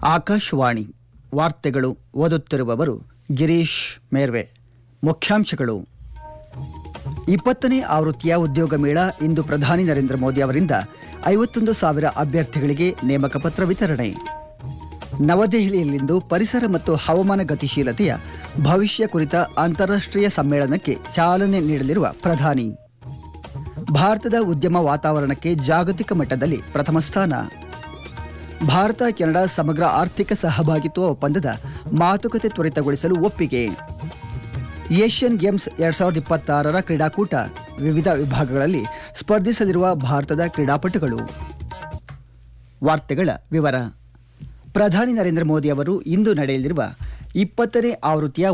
ಆಕಾಶವಾಣಿ ವಾರ್ತೆಗಳು ಓದುತ್ತಿರುವವರು ಗಿರೀಶ್ ಮೇರ್ವೆ ಮುಖ್ಯಾಂಶಗಳು ಇಪ್ಪತ್ತನೇ ಆವೃತ್ತಿಯ ಉದ್ಯೋಗ ಮೇಳ ಇಂದು ಪ್ರಧಾನಿ ನರೇಂದ್ರ ಮೋದಿ ಅವರಿಂದ ಐವತ್ತೊಂದು ಸಾವಿರ ಅಭ್ಯರ್ಥಿಗಳಿಗೆ ನೇಮಕ ಪತ್ರ ವಿತರಣೆ ನವದೆಹಲಿಯಲ್ಲಿಂದು ಪರಿಸರ ಮತ್ತು ಹವಾಮಾನ ಗತಿಶೀಲತೆಯ ಭವಿಷ್ಯ ಕುರಿತ ಅಂತಾರಾಷ್ಟ್ರೀಯ ಸಮ್ಮೇಳನಕ್ಕೆ ಚಾಲನೆ ನೀಡಲಿರುವ ಪ್ರಧಾನಿ ಭಾರತದ ಉದ್ಯಮ ವಾತಾವರಣಕ್ಕೆ ಜಾಗತಿಕ ಮಟ್ಟದಲ್ಲಿ ಪ್ರಥಮ ಸ್ಥಾನ ಭಾರತ ಕೆನಡಾ ಸಮಗ್ರ ಆರ್ಥಿಕ ಸಹಭಾಗಿತ್ವ ಒಪ್ಪಂದದ ಮಾತುಕತೆ ತ್ವರಿತಗೊಳಿಸಲು ಒಪ್ಪಿಗೆ ಏಷ್ಯನ್ ಗೇಮ್ಸ್ ಎರಡ್ ಸಾವಿರದ ಇಪ್ಪತ್ತಾರರ ಕ್ರೀಡಾಕೂಟ ವಿವಿಧ ವಿಭಾಗಗಳಲ್ಲಿ ಸ್ಪರ್ಧಿಸಲಿರುವ ಭಾರತದ ಕ್ರೀಡಾಪಟುಗಳು ವಾರ್ತೆಗಳ ವಿವರ ಪ್ರಧಾನಿ ನರೇಂದ್ರ ಮೋದಿ ಅವರು ಇಂದು ನಡೆಯಲಿರುವ ಇಪ್ಪತ್ತನೇ ಆವೃತ್ತಿಯ